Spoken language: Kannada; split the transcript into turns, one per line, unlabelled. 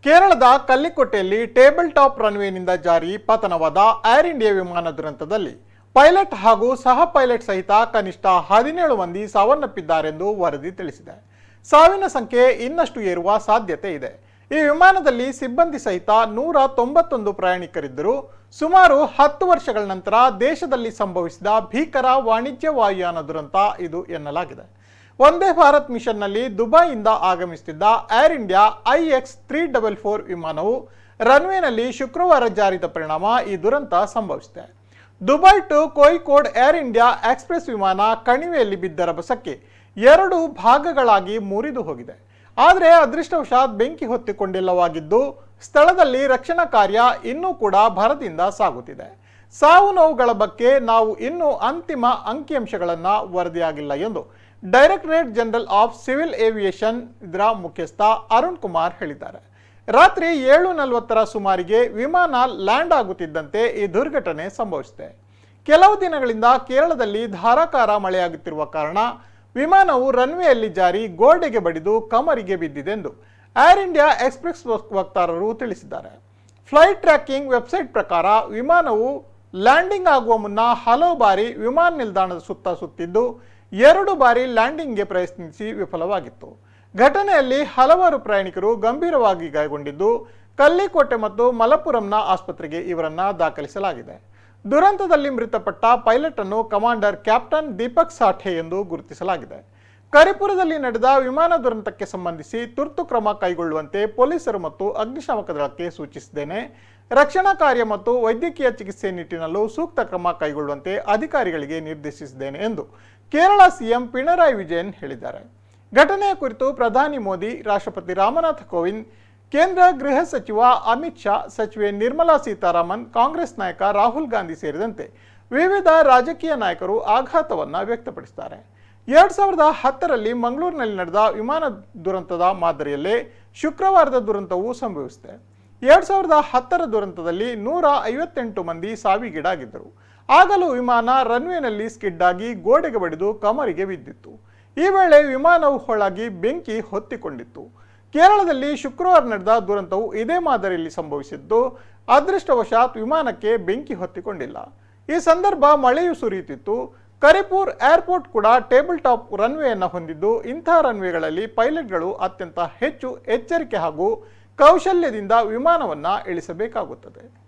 ಕೇರಳದ ಕಲ್ಲಿಕೋಟೆಯಲ್ಲಿ ಟೇಬಲ್ ಟಾಪ್ ರನ್ವೇನಿಂದ ಜಾರಿ ಪತನವಾದ ಏರ್ ಇಂಡಿಯಾ ವಿಮಾನ ದುರಂತದಲ್ಲಿ ಪೈಲಟ್ ಹಾಗೂ ಸಹ ಪೈಲಟ್ ಸಹಿತ ಕನಿಷ್ಠ ಹದಿನೇಳು ಮಂದಿ ಸಾವನ್ನಪ್ಪಿದ್ದಾರೆಂದು ವರದಿ ತಿಳಿಸಿದೆ ಸಾವಿನ ಸಂಖ್ಯೆ ಇನ್ನಷ್ಟು ಏರುವ ಸಾಧ್ಯತೆ ಇದೆ ಈ ವಿಮಾನದಲ್ಲಿ ಸಿಬ್ಬಂದಿ ಸಹಿತ ನೂರ ತೊಂಬತ್ತೊಂದು ಪ್ರಯಾಣಿಕರಿದ್ದರು ಸುಮಾರು ಹತ್ತು ವರ್ಷಗಳ ನಂತರ ದೇಶದಲ್ಲಿ ಸಂಭವಿಸಿದ ಭೀಕರ ವಾಣಿಜ್ಯ ವಾಯುಯಾನ ದುರಂತ ಇದು ಎನ್ನಲಾಗಿದೆ ವಂದೇ ಭಾರತ್ ಮಿಷನ್ನಲ್ಲಿ ದುಬೈಯಿಂದ ಆಗಮಿಸುತ್ತಿದ್ದ air India IX three double four ವಿಮಾನವು ರನ್ವೇನಲ್ಲಿ ಶುಕ್ರವಾರ ಜಾರಿದ ಪರಿಣಾಮ ಈ ದುರಂತ ಸಂಭವಿಸಿದೆ Dubai to Kozhikode air India express ವಿಮಾನ ಕಣಿವೆಯಲ್ಲಿ ಬಿದ್ದ ರಭಸಕ್ಕೆ ಎರಡು ಭಾಗಗಳಾಗಿ ಮುರಿದು ಹೋಗಿದೆ ಆದರೆ ಅದೃಷ್ಟವಶಾತ್ ಬೆಂಕಿ ಹೊತ್ತಿಕೊಂಡಿಲ್ಲವಾಗಿದ್ದು ಸ್ಥಳದಲ್ಲಿ ರಕ್ಷಣಾ ಕಾರ್ಯ ಇನ್ನೂ ಕೂಡ ಭರದಿಂದ ಸಾಗುತ್ತಿದೆ ಸಾವು ನೋವುಗಳ ಬಗ್ಗೆ ನಾವು ಇನ್ನೂ ಅಂತಿಮ ಅಂಕಿಅಂಶಗಳನ್ನು ವರದಿಯಾಗಿಲ್ಲ ಎಂದು directorate general of civil aviation ಇದರ ಮುಖ್ಯಸ್ಥ ಅರುಣ್ ಕುಮಾರ್ ಹೇಳಿದ್ದಾರೆ ರಾತ್ರಿ ಏಳು ನಲವತ್ತರ ಸುಮಾರಿಗೆ ವಿಮಾನ ಲ್ಯಾಂಡ್ ಆಗುತ್ತಿದ್ದಂತೆ ಈ ದುರ್ಘಟನೆ ಸಂಭವಿಸಿದೆ ಕೆಲವು ದಿನಗಳಿಂದ ಕೇರಳದಲ್ಲಿ ಧಾರಾಕಾರ ಮಳೆಯಾಗುತ್ತಿರುವ ಕಾರಣ ವಿಮಾನವು ರನ್ವೇಯಲ್ಲಿ ಜಾರಿ ಗೋಡೆಗೆ ಬಡಿದು ಕಮರಿಗೆ ಬಿದ್ದಿದೆಂದು ಏರ್ ಇಂಡಿಯಾ ಎಕ್ಸ್ಪ್ರೆಸ್ ವಕ್ತಾರರು ತಿಳಿಸಿದ್ದಾರೆ ಫ್ಲೈಟ್ ಟ್ರ್ಯಾಕಿಂಗ್ ವೆಬ್ಸೈಟ್ ಪ್ರಕಾರ ವಿಮಾನವು ಲ್ಯಾಂಡಿಂಗ್ ಆಗುವ ಮುನ್ನ ಹಲವು ಬಾರಿ ವಿಮಾನ ನಿಲ್ದಾಣದ ಸುತ್ತ ಸುತ್ತಿದ್ದು ಎರಡು ಬಾರಿ ಲ್ಯಾಂಡಿಂಗ್ಗೆ ಪ್ರಯತ್ನಿಸಿ ವಿಫಲವಾಗಿತ್ತು ಘಟನೆಯಲ್ಲಿ ಹಲವಾರು ಪ್ರಯಾಣಿಕರು ಗಂಭೀರವಾಗಿ ಗಾಯಗೊಂಡಿದ್ದು ಕಲ್ಲಿಕೋಟೆ ಮತ್ತು ಮಲಪುರಂನ ಆಸ್ಪತ್ರೆಗೆ ಇವರನ್ನ ದಾಖಲಿಸಲಾಗಿದೆ ದುರಂತದಲ್ಲಿ ಮೃತಪಟ್ಟ ಪೈಲಟ್ ಅನ್ನು ಕಮಾಂಡರ್ ಕ್ಯಾಪ್ಟನ್ ದೀಪಕ್ ಸಾಠೆ ಎಂದು ಗುರುತಿಸಲಾಗಿದೆ ಕರಿಪುರದಲ್ಲಿ ನಡೆದ ವಿಮಾನ ದುರಂತಕ್ಕೆ ಸಂಬಂಧಿಸಿ ತುರ್ತು ಕ್ರಮ ಕೈಗೊಳ್ಳುವಂತೆ ಪೊಲೀಸರು ಮತ್ತು ಅಗ್ನಿಶಾಮಕ ದಳಕ್ಕೆ ಸೂಚಿಸಿದ್ದೇನೆ ರಕ್ಷಣಾ ಕಾರ್ಯ ಮತ್ತು ವೈದ್ಯಕೀಯ ಚಿಕಿತ್ಸೆ ನಿಟ್ಟಿನಲ್ಲೂ ಸೂಕ್ತ ಕ್ರಮ ಕೈಗೊಳ್ಳುವಂತೆ ಅಧಿಕಾರಿಗಳಿಗೆ ನಿರ್ದೇಶಿಸಿದ್ದೇನೆ ಎಂದು ಕೇರಳ ಸಿಎಂ ಪಿಣರಾಯಿ ವಿಜಯನ್ ಹೇಳಿದ್ದಾರೆ ಘಟನೆಯ ಕುರಿತು ಪ್ರಧಾನಿ ಮೋದಿ ರಾಷ್ಟ್ರಪತಿ ರಾಮನಾಥ್ ಕೋವಿಂದ್ ಕೇಂದ್ರ ಗೃಹ ಸಚಿವ ಅಮಿತ್ ಶಾ ಸಚಿವೆ ನಿರ್ಮಲಾ ಸೀತಾರಾಮನ್ ಕಾಂಗ್ರೆಸ್ ನಾಯಕ ರಾಹುಲ್ ಗಾಂಧಿ ಸೇರಿದಂತೆ ವಿವಿಧ ರಾಜಕೀಯ ನಾಯಕರು ಆಘಾತವನ್ನ ವ್ಯಕ್ತಪಡಿಸಿದ್ದಾರೆ ಎರಡ್ ಸಾವಿರದ ಹತ್ತರಲ್ಲಿ ಮಂಗಳೂರಿನಲ್ಲಿ ನಡೆದ ವಿಮಾನ ದುರಂತದ ಮಾದರಿಯಲ್ಲೇ ಶುಕ್ರವಾರದ ದುರಂತವು ಸಂಭವಿಸಿದೆ ಎರಡ್ ಸಾವಿರದ ಹತ್ತರ ದುರಂತದಲ್ಲಿ ನೂರ ಐವತ್ತೆಂಟು ಮಂದಿ ಸಾವಿಗೀಡಾಗಿದ್ದರು ಆಗಲೂ ವಿಮಾನ ರನ್ವೇನಲ್ಲಿ ಸ್ಕಿಡ್ ಆಗಿ ಗೋಡೆಗೆ ಬಡಿದು ಕಮರಿಗೆ ಬಿದ್ದಿತ್ತು ಈ ವೇಳೆ ವಿಮಾನವು ಹೊಳಾಗಿ ಬೆಂಕಿ ಹೊತ್ತಿಕೊಂಡಿತ್ತು ಕೇರಳದಲ್ಲಿ ಶುಕ್ರವಾರ ನಡೆದ ದುರಂತವು ಇದೇ ಮಾದರಿಯಲ್ಲಿ ಸಂಭವಿಸಿದ್ದು ಅದೃಷ್ಟವಶಾತ್ ವಿಮಾನಕ್ಕೆ ಬೆಂಕಿ ಹೊತ್ತಿಕೊಂಡಿಲ್ಲ ಈ ಸಂದರ್ಭ ಮಳೆಯು ಸುರಿಯುತ್ತಿತ್ತು ಕರಿಪುರ್ ಏರ್ಪೋರ್ಟ್ ಕೂಡ ಟೇಬಲ್ ಟಾಪ್ ರನ್ವೇಯನ್ನು ಹೊಂದಿದ್ದು ಇಂಥ ರನ್ವೇಗಳಲ್ಲಿ ಪೈಲಟ್ಗಳು ಅತ್ಯಂತ ಹೆಚ್ಚು ಎಚ್ಚರಿಕೆ ಹಾಗೂ ಕೌಶಲ್ಯದಿಂದ ವಿಮಾನವನ್ನು ಇಳಿಸಬೇಕಾಗುತ್ತದೆ